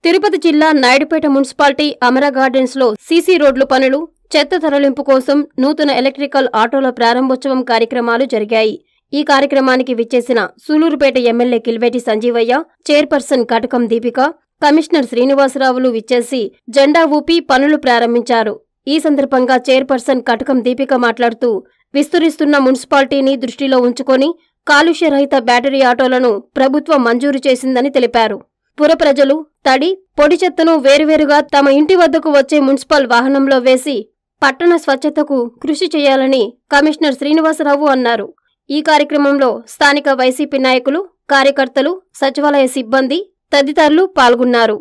తిరుపతి జిల్లా Naidupeta municipality Amara gardens లో CC రోడ్లు పనులు చెత్త తరలింపు కోసం నూతన ఎలక్ట్రికల్ ఆటోల ప్రారంభోత్సవం కార్యక్రమాలు జరిగాయి ఈ కార్యక్రమానికి విచ్చేసిన Sullurpeta MLA Kiliveti Sanjeevaiah chairperson Katakam Deepika commissioner శ్రీనివాసరావులు విచ్చేసి జెండా ఊపి పనులు ప్రారంభించారు ఈ సందర్భంగా చైర్పర్సన్ కటకం దీపిక మాట్లాడుతూ విస్తరిస్తున్న మున్సిపాలిటీని దృష్టిలో ఉంచుకొని కాలుష్య రహిత బ్యాటరీ ఆటోలను ప్రభుత్వం మంజూరు చేసిందని తెలిపారు పుర ప్రజలు తడి పొడి చెత్తను వేరువేరుగా తమ ఇంటి వద్దకు వచ్చే మున్సిపల్ వాహనంలో వేసి పట్టణ స్వచ్ఛతకు కృషి చేయాలని కమిషనర్ శ్రీనివాసరావు అన్నారు ఈ కార్యక్రమంలో స్థానిక వైసీపీ నాయకులు కార్యకర్తలు సచివాలయ సిబ్బంది తదితరులు పాల్గొన్నారు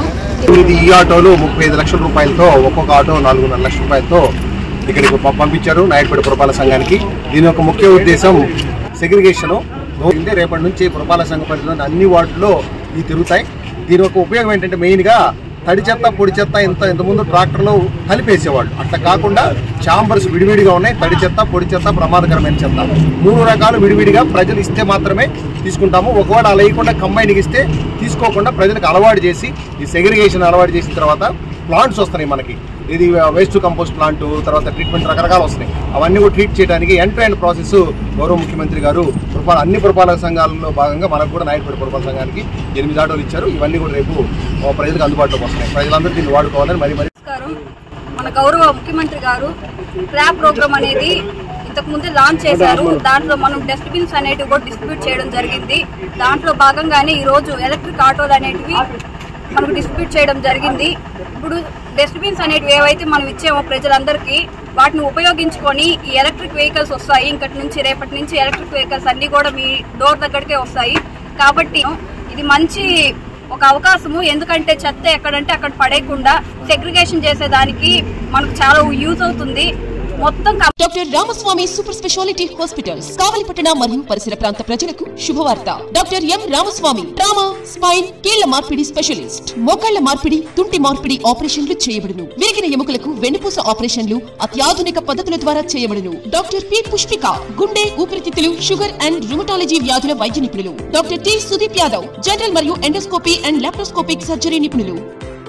ఇది ఈ ఆటోలు ముప్పై ఐదు లక్షల రూపాయలతో ఒక్కొక్క ఆటో నాలుగున్నర లక్షల రూపాయలతో ఇక్కడికి ప- పంపించారు నాయకుడి పురపాలక సంఘానికి దీని యొక్క ముఖ్య ఉద్దేశం సెగ్రిగేషన్ రేపటి నుంచి పురపాలక సంఘ పరిధిలోని అన్ని వార్డుల్లో ఇవి తిరుగుతాయి దీని యొక్క ఉపయోగం ఏంటంటే మెయిన్గా తడి చెత్త పొడి చెత్త ఇంత ఇంతకుముందు ట్రాక్టర్లో కలిపేసేవాళ్ళు అట్లా కాకుండా చాంబర్స్ విడివిడిగా ఉన్నాయి తడి చెత్త పొడి చెత్త ప్రమాదకరమైన చెత్త మూడు రకాలు విడివిడిగా ప్రజలు ఇస్తే మాత్రమే తీసుకుంటాము ఒకవేళ అలా వేయకుండా కంబైన్కి ఇస్తే తీసుకోకుండా ప్రజలకు అలవాటు చేసి ఈ సెగ్రిగేషన్ అలవాటు చేసిన తర్వాత ప్లాంట్స్ వస్తున్నాయి మనకి ఇది వేస్ట్ టు కంపోస్ట్ ప్లాంట్ తర్వాత ట్రీట్మెంట్ రకరకాలు వస్తున్నాయి అవన్నీ కూడా ట్రీట్ చేయడానికి ఎండ్ టు ఎండ్ ప్రాసెస్ గౌరవ ముఖ్యమంత్రి గారు పురపాల అన్ని పురపాలక సంఘాలలో భాగంగా మనకు కూడా నాయకుడి పురపాలక సంఘానికి ఎనిమిది ఆటోలు ఇచ్చారు ఇవన్నీ కూడా రేపు ఆ, ప్రజలకు అందుబాటులోకి వస్తున్నాయి ప్రజలందరూ దీన్ని వాడుకోవాలని మరి మరి నమస్కారం మన గౌరవ ముఖ్యమంత్రి గారు క్రాప్ ప్రోగ్రామ్ అనేది ఇంతకు ముందే లాంచ్ చేశారు దాంట్లో మనం డస్ట్బిన్స్ అనేటివి కూడా డిస్ట్రిబ్యూట్ చేయడం జరిగింది దాంట్లో భాగంగానే ఈ రోజు ఎలక్ట్రిక్ ఆటోలు అనేటివి మనకు డిస్ట్రిబ్యూట్ చేయడం జరిగింది ఇప్పుడు డస్ట్బిన్స్ అనేటివి ఏవైతే మనం ఇచ్చామో ప్రజలందరికీ వాటిని ఉపయోగించుకొని ఈ ఎలక్ట్రిక్ వెహికల్స్ వస్తాయి ఇంకటి నుంచి రేపటి నుంచి ఎలక్ట్రిక్ వెహికల్స్ అన్ని కూడా మీ డోర్ దగ్గరికే వస్తాయి కాబట్టి ఇది మంచి ఒక అవకాశము ఎందుకంటే చెత్త ఎక్కడంటే అక్కడ పడేయకుండా సెగ్రిగేషన్ చేసేదానికి మనకు చాలా యూజ్ అవుతుంది మొత్తం కం- doctor Ramaswamy super speciality hospitals కావలిపట్టణ మరియు పరిసర ప్రాంత ప్రజలకు శుభవార్త doctor M Ramaswamy trauma spine కీళ్ల మార్పిడి స్పెషలిస్ట్ మోకాళ్ల మార్పిడి తుంటి మార్పిడి ఆపరేషన్లు చేయబడును విరిగిన ఎముకలకు వెన్నుపూస ఆపరేషన్లు అత్యాధునిక పద్ధతుల ద్వారా చేయబడును డాక్టర్ పి పుష్పిక గుండె ఊపిరితిత్తులు షుగర్ అండ్ రుమటాలజీ వ్యాధుల వైద్య నిపుణులు doctor T Sudeep Yadav general మరియు ఎండోస్కోపీ అండ్ లాప్రోస్కోపిక్ సర్జరీ నిపుణులు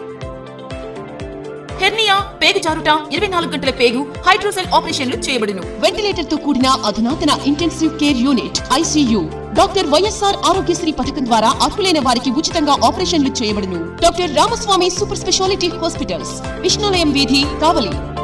హెర్నియా పేగు జారుట ఇరవై నాలుగు గంటల పేగు హైడ్రోసెల్ ఆపరేషన్లు చేయబడును వెంటిలేటర్ తో కూడిన అధునాతన intensive care unit ICU doctor YSR Aarogyasri పథకం ద్వారా అర్హులైన వారికి ఉచితంగా ఆపరేషన్లు చేయబడును doctor Ramaswamy super speciality hospitals Vishnulayam వీధి కావలి